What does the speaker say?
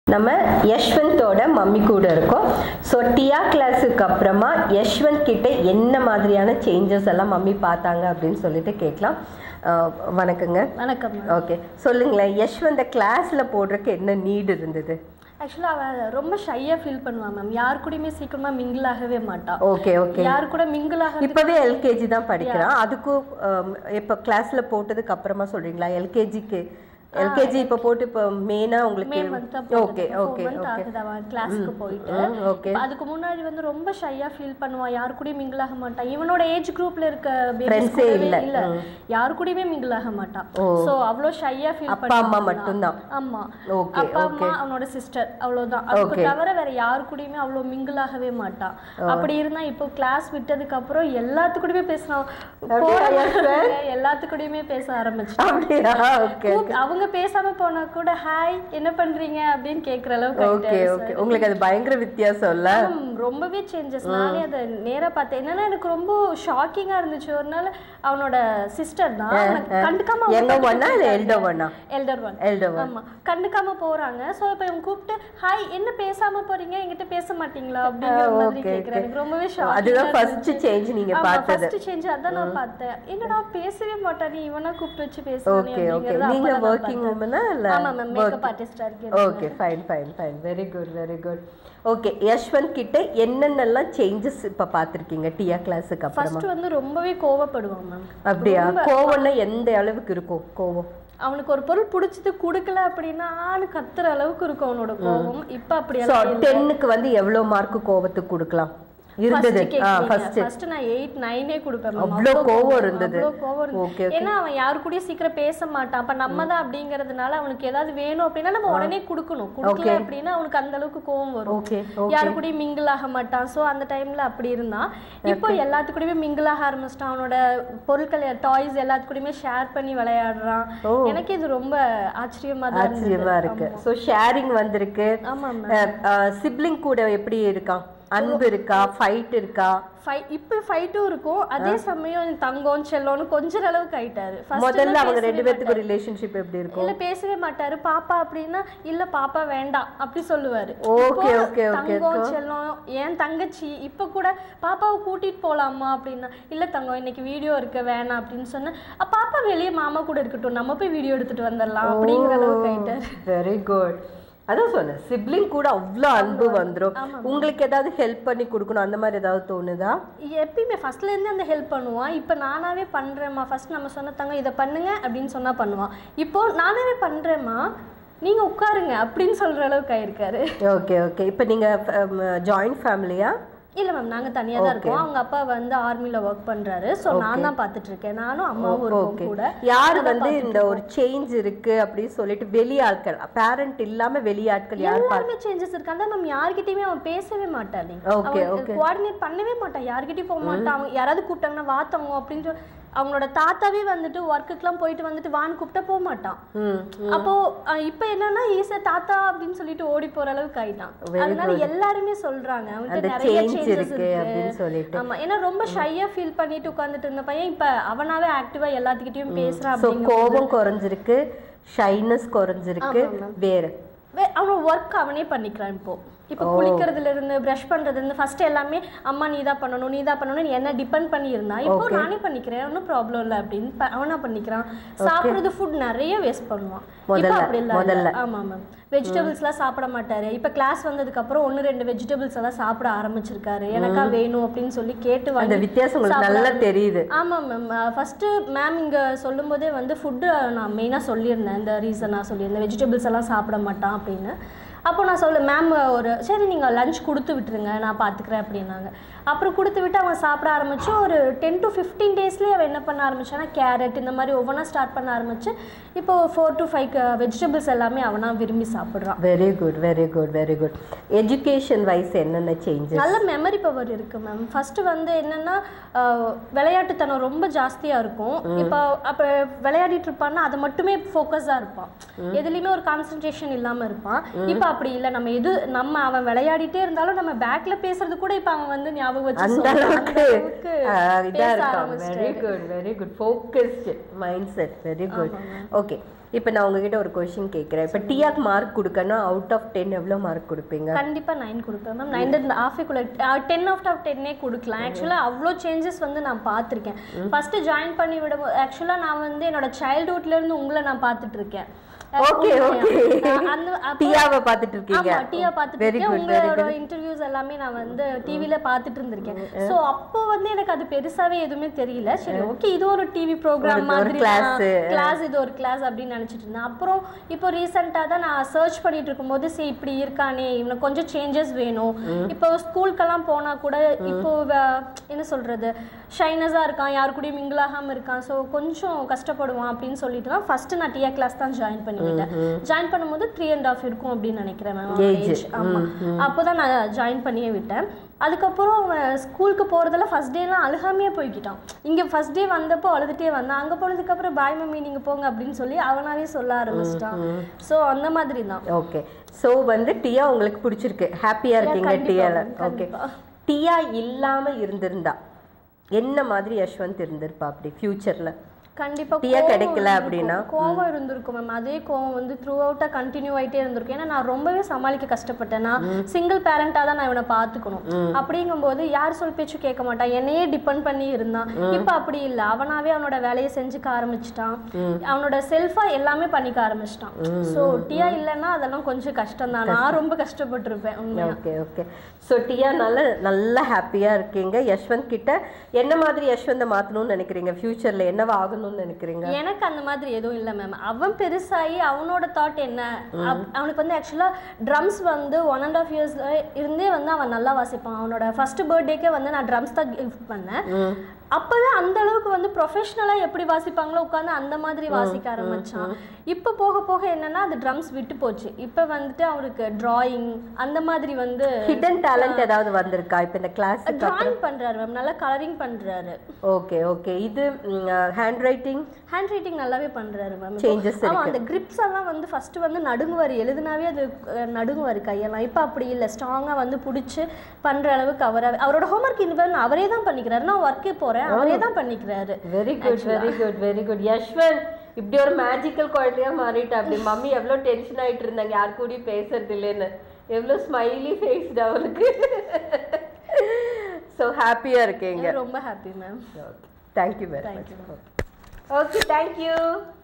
நம்ம யஷ்வந்தோட மம்மி கூட இருக்கோம் ஸோ டியா கிளாஸுக்கு அப்புறமா யஷ்வந்த் கிட்ட என்ன மாதிரியான சேஞ்சஸ் எல்லாம் மம்மி பார்த்தாங்க அப்படின்னு சொல்லிட்டு கேட்கலாம் அஹ், வணக்கங்க வணக்கம் ஓகே சொல்லுங்களேன் யஷ்வந்த கிளாஸில் போடுறதுக்கு என்ன நீடு இருந்தது ஆக்சுவலாக அவள் ரொம்ப ஷையாக ஃபீல் பண்ணுவான் மேம் யார் கூடயுமே சீக்கிரமாக மிங்கிள் ஆகவே மாட்டா ஓகே ஓகே யார் கூட மிங்கிள் ஆக இப்போவே எல்கேஜி தான் படிக்கிறான் அதுக்கும் அம், இப்போ கிளாஸில் போட்டதுக்கு அப்புறமா சொல்கிறீங்களா எல்கேஜிக்கு எல்கேஜி இப்போ போட்டு இப்போ மெயினாக உங்களுக்கு May month okay okay month ஆகுது அவன் கிளாஸ்க்கு போயிட்டு ஓகே இப்ப அதுக்கு முன்னாடி வந்து ரொம்ப ஷையாக ஃபீல் பண்ணுவான் யார் கூடயும் மிங்கிள் ஆக மாட்டான் இவனோட ஏஜ் குரூப்ல இருக்க babies Friends ஏ கூடவே இல்ல. இல்ல யார் கூடயுமே மிங்கிள் ஆக மாட்டான் ஸோ அவ்வளோ ஷையாக ஃபீல் அப்பா அம்மா மட்டும்தான் ஆமா ஓகே அப்பா அம்மா அவனோட சிஸ்டர் அவ்வளவுதான் அதுக்கு தவிர வேற யாரு கூடயுமே அவ்வளோ மிங்கிள் ஆகவே மாட்டான் அப்படி இருந்தா இப்போ கிளாஸ் விட்டதுக்கு அப்புறம் எல்லாத்து கூடயுமே பேசுறான் போற எல்லாத்து கூடயுமே பேச ஆரம்பிச்சிட்டான் அப்படியா ஓகே கூப்- அவங்க பேசாம போனா கூட ஹாய் என்ன பண்றீங்க அப்படின்னு கேக்குற அளவுக்கு ஓகே ஆயிட்டாரு ஓகே உங்களுக்கு அது பயங்கர வித்தியாசம் இல்ல ஆம், ரொம்பவே சேஞ்சஸ் நானே அதை நேரா பார்த்தேன் என்னன்னா எனக்கு ரொம்ப ஷாக்கிங்கா இருந்துச்சு ஒரு நாள் அவனோட சிஸ்டர் தான் அவனை கண்டுக்காம எங்க ஒன்னா இல்ல எல்டோ ஒன்னா எல்டர் ஒன் எல்டோ ஒன் ஆமா கண்டுக்காம போறாங்க சோ இப்போ இவங்க கூப்பிட்டு ஹாய் என்ன பேசாம போறீங்க என்கிட்ட பேச மாட்டீங்களா அப்படிங்கிற மாதிரி கேக்குறேன் எனக்கு ரொம்பவே ஷாக் அதுதான் ஃபர்ஸ்ட் சேஞ்ச் நீங்க பார்த்தது ஃபர்ஸ்ட் சேஞ்ச் அதான் நான் பார்த்தேன் என்னடா பேசவே மாட்டானே இவனா கூப்பிட்டு வச்சு பேசுறானே ஓகே ஓகே அப்படிங்கறது நீங்க அப்பதான் நான் ஒர்க்கிங் உமனா இல்ல ஆமா மேம் மேக்கப் ஆர்டிஸ்டா இருக்கேன் okay fine fine fine very good very good okay Yashwant கிட்ட என்னென்னலாம் சேஞ்சஸ் இப்ப பார்த்திருக்கீங்க டியா கிளாஸுக்கு அப்புறமா ஃபர்ஸ்ட் வந்து ரொம்பவே கோவப்படுவான் மேம் அப்படியா கோவம்னா எந்த அளவுக்கு இருக்கும் கோவம் அவனுக்கு ஒரு பொருள் பிடிச்சது கொடுக்கல அப்படின்னா ஆளு கத்துற அளவுக்கு இருக்கும் அவனோட கோபம் இப்ப அப்படி ஸோ டென்னுக்கு வந்து எவ்வளவு மார்க் கோவத்துக்கு கொடுக்கலாம் இருந்தது ஆ ஃபர்ஸ்ட் ஃபர்ஸ்ட் நான் எயிட் நைனே கொடுப்பேன் ma'am. அவ்வளோ கோவம் இருந்தது அவ்வளோ கோவம் இருந்தது. ஓகே ஏன்னா அவன் யாரு கூடயும் சீக்கிரம் பேச மாட்டான் அப்ப நம்ம தான் அப்படிங்கறதுனால அவனுக்கு ஏதாவது வேணும் அப்படின்னா நம்ம உடனே கொடுக்கணும் கொடுக்கல அப்படின்னா அவனுக்கு அந்த அளவுக்கு கோவம் வரும் ஓகே யாரு கூடயும் மிங்கிள் ஆக மாட்டான் சோ அந்த டைம்ல அப்படி இருந்தான் இப்போ எல்லாத்து கூடயுமே மிங்கிள் ஆக ஆரம்பிச்சிட்டான் அவனோட பொருட்கள் டாய்ஸ் எல்லாத்து கூடயுமே ஷேர் பண்ணி விளையாடுறான் எனக்கு இது ரொம்ப ஆச்சரியமா தான் இருந்தது ஆச்சரியமா இருக்கு ஸோ ஷேரிங் வந்திருக்கு ஆமா மேம் சிப்ளிங் கூட எப்படி இருக்கான் அன்பு இருக்கா ஃபைட் இருக்கா ஃபை இப்போ ஃபைட்டும் இருக்கும் அதே சமயம் தங்கம் செல்லோன்னு கொஞ்ச அளவுக்கு ஆயிட்டாரு First முதல்ல எல்லாம் அவங்க பேசவே ரெண்டு பேத்துக்கு ரிலேஷன்ஷிப் எப்படி இருக்கும் இல்ல பேசவே மாட்டாரு பாப்பா அப்படின்னா இல்ல பாப்பா வேண்டாம் அப்படி சொல்லுவாரு ஓகே இப்போ ஓகே ஓகே தங்கம் செல்லம் என் தங்கச்சி இப்ப கூட பாப்பாவை கூட்டிட்டு போலாமா அப்படின்னா இல்ல தங்கம் இன்னைக்கு வீடியோ இருக்கு வேணாம் அப்படின்னு சொன்னேன் "அப்ப பாப்பா வெளியே மாமா கூட இருக்கட்டும் நம்ம போய் வீடியோ எடுத்துட்டு வந்துடலாம் அப்படிங்கிற அளவுக்கு ஆயிட்டாரு வெரி குட் அதான் சொன்னேன் சிப்ளிங் கூட அவ்வளோ அன்பு வந்துரும் உங்களுக்கு ஏதாவது ஹெல்ப் பண்ணி கொடுக்கணும் அந்த மாதிரி ஏதாவது தோணுதா எப்பயுமே ஃபர்ஸ்ட்ல இருந்து அந்த ஹெல்ப் பண்ணுவான் இப்போ நானாவே பண்றேம்மா ஃபர்ஸ்ட் நம்ம சொன்ன தங்க இதை பண்ணுங்க அப்படின்னு சொன்னா பண்ணுவான் இப்போ நானாவே பண்றேம்மா நீங்க உட்காருங்க அப்படின்னு சொல்ற அளவுக்கு ஆயிருக்காரு ஓகே ஓகே இப்போ நீங்கள் ஜாயிண்ட் ஃபேமிலியா இல்ல மேம் நாங்க தனியா தான் இருக்கோம் அவங்க அப்பா வந்து ஆர்மில ஒர்க் பண்றாரு சோ நான் தான் பார்த்துட்டு இருக்கேன் நானும் அம்மாவும் இருக்கோம் கூட யார் வந்து இந்த ஒரு சேஞ்ச் இருக்கு அப்படின்னு சொல்லிட்டு வெளி ஆட்கள் பேரண்ட் இல்லாம வெளி ஆட்கள் யார் எல்லாருமே சேஞ்சஸ் இருக்கு அதான் மேம் யார்கிட்டயுமே அவன் பேசவே மாட்டான் Okay, அவன் கோஆர்டினேட் பண்ணவே மாட்டான் யார்கிட்டயும் போக மாட்டான் அவங்க யாராவது கூப்பிட்டாங்கன்னா வாத்தவங்க அப்படின்னு சொல்லி அவங்களோட தாத்தாவே வந்துட்டு ஒர்க்குக்கெல்லாம் போயிட்டு வந்துட்டு வான்னு கூப்பிட்டா போக மாட்டான் ம் அப்போ அஹ், இப்ப என்னன்னா ஈஸியா தாத்தா அப்படின்னு சொல்லிட்டு ஓடி போற அளவுக்கு ஆயிட்டான் அதனால எல்லாருமே சொல்றாங்க அவன்கிட்ட அந்த நிறைய சேஞ்ச் சேஞ்சஸ் இருக்கு அப்படின்னு சொல்லிட்டு ஆமா ஏன்னா ரொம்ப ஷையா ஃபீல் பண்ணிட்டு உட்கார்ந்துட்டு இருந்த பையன் இப்ப அவனாவே ஆக்டிவா எல்லாத்துக்கிட்டயும் பேசுறான் ஸோ கோபம் குறைஞ்சிருக்கு ஷைனஸ் குறைஞ்சிருக்கு வேற வே- அவன் ஒர்க் அவனே பண்ணிக்கிறான் இப்போ இப்போ குளிக்கிறதுல இருந்து ப்ரஷ் பண்றதுல இருந்து ஃபர்ஸ்ட் எல்லாமே அம்மா நீ தான் பண்ணணும் நீ தான் பண்ணணும் என்ன டிபெண்ட் பண்ணி இருந்தான் இப்போ நானே பண்ணிக்கிறேன் ஒன்றும் ப்ராப்ளம் இல்லை அப்படின்னு ப- அவனா பண்ணிக்கிறான் சாப்பிடுறது ஃபுட் நிறைய வேஸ்ட் பண்ணுவான் இப்போ முதல்ல, அப்படி இல்லை ஆமா மேம் வெஜிடபிள்ஸ்லாம் சாப்பிட மாட்டாரு இப்போ கிளாஸ் வந்ததுக்கு அப்புறம் ஒன்று ரெண்டு வெஜிடபிள்ஸ் எல்லாம் சாப்பிட ஆரம்பிச்சிருக்காரு எனக்கா வேணும் அப்படின்னு சொல்லி கேட்டு அந்த வாங்கி வித்தியாசம் உங்களுக்கு நல்லா தெரியுது ஆமாம் மேம் ஃபஸ்ட்டு மேம் இங்கே சொல்லும்போதே வந்து ஃபுட்டு நான் மெயினாக சொல்லியிருந்தேன் இந்த ரீசனாக சொல்லியிருந்தேன் வெஜிடபிள்ஸ் எல்லாம் சாப்பிட மாட்டான் அப்படின்னு அப்போ நான் சொல்ல மேம் ஒரு சரி நீங்கள் லஞ்ச் கொடுத்து விட்டுருங்க நான் பார்த்துக்கிறேன் அப்படின்னாங்க அப்புறம் கொடுத்து விட்டு அவன் சாப்பிட ஆரம்பிச்சு ஒரு டென் டு ஃபிஃப்டீன் டேஸ்லேயே அவன் என்ன பண்ண ஆரம்பிச்சானா கேரட் இந்த மாதிரி ஒவ்வொன்றா ஸ்டார்ட் பண்ண ஆரம்பிச்சு இப்போ ஃபோர் டு ஃபைவ் வெஜிடபிள்ஸ் எல்லாமே அவனா விரும்பி சாப்பிட்றான் very good very good very good education wise என்னென்ன சேஞ்சஸ் நல்ல மெமரி பவர் இருக்கு மேம் ஃபர்ஸ்ட் வந்து என்னன்னா ஆஹ், விளையாட்டுத்தனம் ரொம்ப ஜாஸ்தியா இருக்கும் இப்போ அப்ப விளையாடிட்டு இருப்பான்னா அது மட்டுமே ஃபோக்கஸா இருப்பான் எதுலயுமே ஒரு கான்சென்ட்ரேஷன் இல்லாம இருப்பான் இப்போ அப்படி இல்லை நம்ம எது நம்ம அவன் விளையாடிட்டே இருந்தாலும் நம்ம பேக்ல பேசுறது கூட இப்ப அவன் வந்து ஞாபகம் வச்சு அந்த சொல்றான். அளவுக்கு அளவுக்கு ஆஹ், இதா பேச இருக்கான் ஆரம்பிச்சிட்டாரு. Very good very good focused mind set very good okay இப்போ நான் உங்ககிட்ட ஒரு கொஷின் கேட்குறேன் இப்போ டிஆக்கு மார்க் கொடுக்கணும் அவுட் ஆஃப் டென் எவ்வளோ மார்க் கொடுப்பீங்க கண்டிப்பா நைன் கொடுப்பேன் மேம் நைன் அண்ட் ஹாஃபேக்குள்ள டென் ஆஃப் ஆஃப் டென்னே கொடுக்கலாம் ஆக்சுவலாக அவ்வளோ சேஞ்சஸ் வந்து நான் பார்த்துருக்கேன் ஃபர்ஸ்ட் ஜாயின் பண்ணி விடும் ஆக்சுவலாக நான் வந்து என்னோட childhoodல இருந்து உங்களை நான் பார்த்துட்டு இருக்கேன் Okay, okay. அஹ் அந்த அப்போ- டியாவை பார்த்துட்டு இருக்கீங்க ஆமா டியா பார்த்துட்டு வெரி இருக்கேன் குட் வெரி உங்களோட இன்டர்வியூஸ் எல்லாமே நான் வந்து டிவில பார்த்துட்டு இருந்திருக்கேன் சோ அப்போ வந்து எனக்கு அது பெருசாவே எதுவுமே தெரியல சரி ஓகே இது ஒரு டிவி ப்ரோக்ராம் ஒரு மாதிரி class. கிளாஸ் இது ஒரு கிளாஸ் அப்படின்னு நினைச்சிட்டு இருந்தேன் அப்புறம் இப்போ ரீசெண்டாக தான் நான் சர்ச் பண்ணிட்டு இருக்கும்போது சரி இப்படி இருக்கானே இவனுக்கு கொஞ்சம் சேஞ்சஸ் வேணும் இப்போ ஸ்கூலுக்கெல்லாம் போனா கூட இப்போ வ- என்ன சொல்றது ஷைனஸாக இருக்கான் யாரு கூடயும் மிங்கிள் ஆகாம இருக்கான் ஸோ கொஞ்சம் கஷ்டப்படுவான் அப்படின்னு சொல்லிட்டு தான் ஃபர்ஸ்ட் நான் டிஆ கிளாஸ் தான் ஜாயின் பண்ணி விட்டேன் ஜாயின் பண்ணும்போது த்ரீ அண்ட் ஆஃப் இருக்கும் அப்படின்னு நினைக்கிறேன் மேம் Age. ஏஜ் ஆமாம் அப்போ தான் நான் ஜாயின் பண்ணியே விட்டேன் அதுக்கப்புறம் அவன் ஸ்கூலுக்கு போகிறதுல ஃபஸ்ட் டேலாம் அழுகாமையே போய்க்கிட்டான் இங்கே ஃபஸ்ட் டே வந்தப்போ அழுதுகிட்டே வந்தான் அங்கே போனதுக்கப்புறம் பாய் மம்மி நீங்கள் போங்க அப்படின்னு சொல்லி அவனாவே சொல்ல ஆரம்பிச்சிட்டான் ஸோ அந்த மாதிரி தான் ஓகே ஸோ வந்து டியா உங்களுக்கு பிடிச்சிருக்கு ஹாப்பியா இருக்கீங்க கண்டிப்பா, டியால ma'am, ஓகே கண்டிப்பா. டியா இல்லாம இருந்திருந்தா என்ன மாதிரி யஷ்வந்த் இருந்திருப்பா அப்படி ஃபியூச்சர்ல கண்டிப்பா டீயா கோவம் கிடைக்கல இருந்திருக்கும். அப்படின்னா? கோவம் இருந்திருக்கும் மேம் அதே கோவம் வந்து த்ரூ அவுட்டாக கண்டினியூ ஆயிட்டே இருந்திருக்கும் ஏன்னா நான் ரொம்பவே சமாளிக்க கஷ்டப்பட்டேன் நான் சிங்கிள் பேரண்டாக தான் நான் இவனை பார்த்துக்கணும் அப்படிங்கும்போது யார் சொல் பேச்சு கேட்க மாட்டான் என்னையே டிபெண்ட் பண்ணி இருந்தான் இப்போ அப்படி இல்லை அவனாவே அவனோட வேலையை செஞ்சுக்க ஆரம்பிச்சிட்டான் அவனோட செல்ஃபா எல்லாமே பண்ணிக்க ஆரம்பிச்சிட்டான் ஸோ டியா இல்லைன்னா அதெல்லாம் கொஞ்சம் கஷ்டம் தான் நான் ரொம்ப கஷ்டப்பட்டிருப்பேன் உண்மையா ஓகே ஓகே ஸோ டியா நல்ல நல்ல ஹாப்பியா இருக்கீங்க யஷ்வந்த் கிட்ட என்ன மாதிரி யஷ்வந்தை மாத்தணும்னு நினைக்கிறீங்க ஃபியூச்சர்ல என்னவா ஆகணும்னு நினைக்கிறீங்க எனக்கு அந்த மாதிரி எதுவும் இல்லை மேம் அவன் பெருசாகி அவனோட தாட் என்ன அப்- அவனுக்கு வந்து ஆக்சுவலாக ட்ரம்ஸ் வந்து ஒன் அண்ட் ஆஃப் இயர்ஸ் இருந்தே வந்து அவன் நல்லா வாசிப்பான் அவனோட ஃபர்ஸ்ட் பர்த்டேக்கே வந்து நான் ட்ரம்ஸ் தான் கிஃப்ட் பண்ணேன் அப்போவே அந்த அளவுக்கு வந்து ப்ரொஃபஷ்னலாக எப்படி வாசிப்பாங்களோ உட்காந்து அந்த மாதிரி வாசிக்க ஆரம்பிச்சான் இப்போ போக போக என்னன்னா அது ட்ரம்ஸ் விட்டு போச்சு இப்போ வந்துட்டு அவனுக்கு டிராயிங் அந்த மாதிரி வந்து ஹிடன் டேலண்ட் ஏதாவது வந்திருக்கா இப்போ இந்த கிளாஸ் டிராயிங் பண்றாரு மேம் நல்லா கலரிங் பண்றாரு ஓகே ஓகே இது ஹேண்ட் ரைட்டிங் ஹேண்ட் ரைட்டிங் நல்லாவே பண்றாரு மேம் Changes ஆமா அந்த கிரிப்ஸ் எல்லாம் வந்து ஃபர்ஸ்ட் வந்து நடுங்குவார் எழுதுனாவே அது அஹ், நடுங்குவார் கையெல்லாம் இப்போ அப்படி இல்லை ஸ்ட்ராங்கா வந்து பிடிச்சி பண்ற அளவுக்கு அவராக அவரோட ஹோம்ஒர்க் இந்த அவரே தான் பண்ணிக்கிறாரு நான் ஒர்க்கே போறேன் அவரே தான் பண்ணிக்கிறாரு very good very good very good Yashwant இப்படி ஒரு மேஜிக்கல் குழந்தையா மாறிட்டா அப்படி மம்மி எவ்வளோ டென்ஷன் ஆயிட்டு இருந்தாங்க யார் கூடயும் பேசுறது இல்லைன்னு எவ்வளோ ஸ்மைலி ஃபேஸ்டு அவளுக்கு ஸோ ஹாப்பியாக இருக்கீங்க ரொம்ப happy ma'am thank you very Thank much okay thank you